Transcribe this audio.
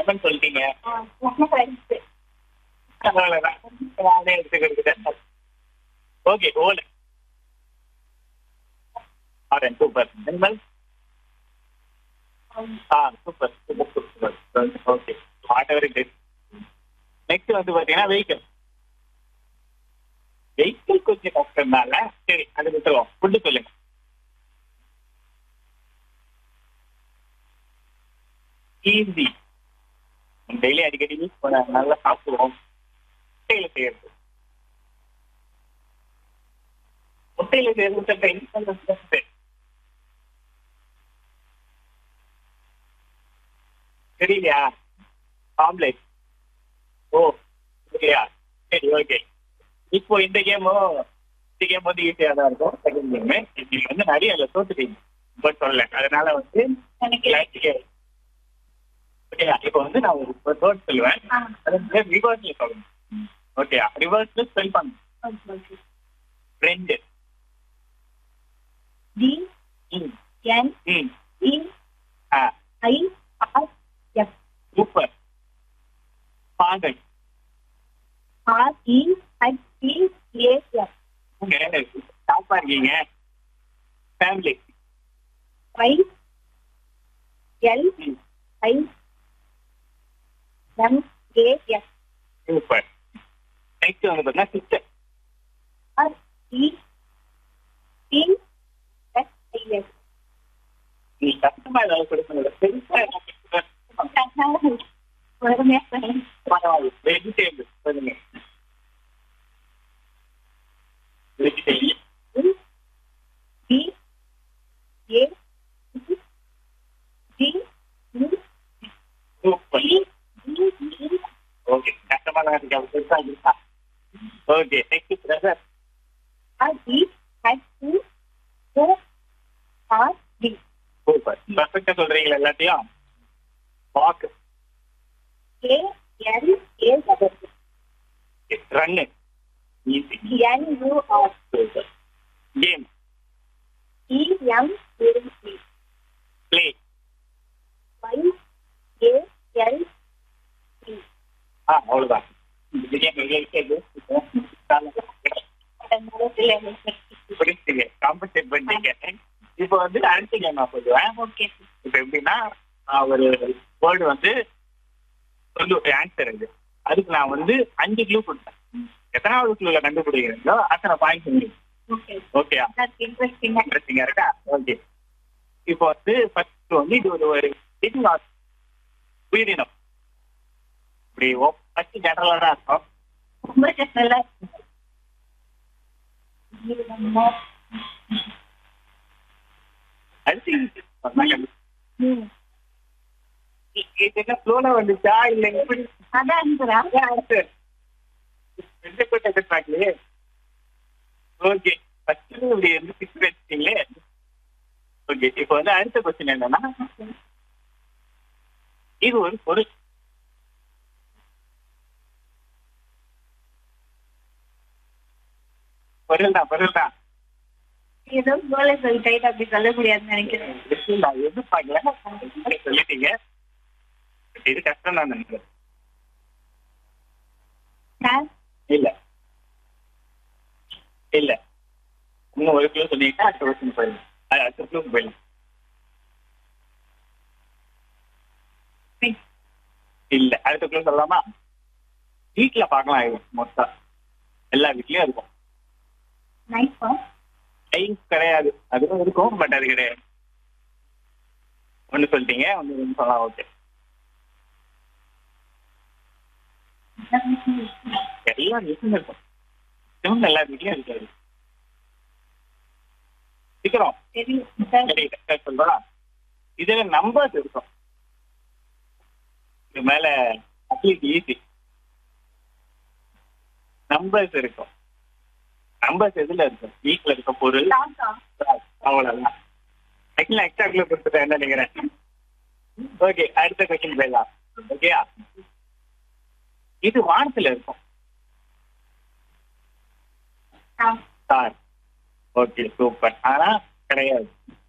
Lemon சொல்லிட்டீங்க lemon rice அவ்வளவுதான் நானே எடுத்துக்கிட்டு ஓகே ஓலை ஆரன் சூப்பர் அனிமல் ஆ super super super okay whatever it is next வந்து பாத்தீங்கன்னா வெஹிக்கிள் வெஹிக்கிள் கொஞ்சம் கஷ்டம்னால சரி அது விட்டுருவோம் ஃபுட்டு சொல்லுங்க ஈஸி டெய்லி அடிக்கடி யூஸ் பண்ண நல்லா சாப்பிடுவோம் முட்டையில செய்யறது முட்டையில செய்யறது இன்ஸ்டன்ட் தெரியலையா ஆம்லேட் ஓ இல்லையா சரி ஓகே இப்போ இந்த கேமும் இந்த கேம் வந்து ஈஸியாக தான் இருக்கும் செகண்ட் கேமு நீங்க வந்து நிறைய அதில் தோத்துட்டீங்க பட் சொல்லல அதனால வந்து எனக்கு ஓகேயா இப்போ வந்து நான் ஒரு வேர்ட் சொல்லுவேன் ஆ. அது வந்து ரிவர்ஸ்ல சொல்லணும் ஓகேயா ரிவர்ஸ்ல ஸ்பெல் பண்ணணும் ரெண்டு D hmm N hmm E ah I R F super பாகல் R E H E A F டாப்பா இருக்கீங்க family I L I M A F super next வந்து பார்த்தீங்கன்னா sister R E T S I S நீ கஷ்டமா ஏதாவது கொடுக்கணும் பெருசா ஏதாவது கொடுக்கணும். பரவாயில்ல வெஜிடேபிள் சொல்லுங்க vegetable T A T U super T T okay கஷ்டமா தான் இருக்கு அப்ப பெருசா இருக்கா okay next brother R E H E O R T super பர்ஃபெக்டா சொல்றீங்களா எல்லாத்தையும் வாக்கு ஏ எல் ஏ டபுள் ரன்னு easy N U R super game E M A C play Y A L C ஆ அவ்வளவுதான் இந்த கேம் எங்களுக்கு பிடிச்சிங்க காம்பன்சேட் பண்ணிட்டீங்க இப்போ வந்து அடுத்த கேம் நான் சொல்லுவேன் ஓகே இப்போ எப்படின்னா நான் ஒரு வேர்டு வந்து சொல்லு ஆன்சர் இது அதுக்கு நான் வந்து அஞ்சு க்ளூ கொடுத்தேன் எத்தனாவது க்ளூல கண்டுபிடிக்கிறீங்களோ அத்தனை பாயிண்ட் சொல்லுங்க ஓகே ஓகேயா தட்ஸ் இன்ட்ரெஸ்டிங் இன்ட்ரெஸ்டிங்கா இருக்கா ஓகே இப்போ வந்து ஃபர்ஸ்ட் வந்து இது ஒரு ஒரு இது உயிரினம் இப்படி ஃபர்ஸ்ட் ஜெனரலா தான் இருக்கும் ரொம்ப நல்லா அடுத்து இது ம் இது என்ன ஃப்ளோல வந்துச்சா இல்ல எப்படி அதான் answer-ஆ? ஆன்சர் ரெண்டு பேர் எதிர்பார்க்கலையே ஓகே ஃபர்ஸ்ட் இப்படி வந்து பிக்ஸ் வச்சிட்டீங்களே ஓகே இப்போ வந்து அடுத்த கொஸ்டின் என்னன்னா இது ஒரு பொருள் பொருள் தான் பொருள் தான் ஏதோ கோலை சொல்லிட்டு அப்படி சொல்ல முடியாதுன்னு நினைக்கிறேன் நான் எதிர்பார்க்கல சொல்லிட்டீங்க இது கஷ்டம் தான் நினைக்கிறேன் சார் இல்ல இல்ல இன்னும் ஒரு கிலோ சொன்னீங்கன்னா அடுத்த வருஷம் போயிடலாம் அஹ் அடுத்த கிலோ போயிடலாம் இல்ல அடுத்த கிலோ சொல்லலாமா வீட்டுல பார்க்கலாம் இது மொத்தம் எல்லா வீட்லயும் இருக்கும் நைஃபா டைம் கிடையாது அதுவும் இருக்கும் பட் அது கிடையாது ஒண்ணு சொல்லிட்டீங்க ஒண்ணு ஒண்ணு சொல்லலாம் ஓகே எல்லா வீட்லயும் இருக்கும் சிவன் எல்லா வீட்லயும் இருக்காது சீக்கிரம் தெரியும் சார் சரி correct சொல்றா இதுல நம்பர்ஸ் இருக்கும் இது மேல அட்லீஸ்ட் ஈஸி நம்பர்ஸ் இருக்கும் நம்பர்ஸ் எதுல இருக்கும் வீட்ல இருக்க பொருள் டாட்டா அவ்வளவுதான் ஆக்சுவலா எக்ஸ்ட்ரா கிலோ கொடுத்துட்டேன் என்ன நினைக்கிறேன் ஓகே அடுத்த கொஸ்டின் போயிடலாம் ஓகேயா இது வானத்துல இருக்கும் ஆ ஸ்டார் ஓகே சூப்பர் ஆனா கிடையாது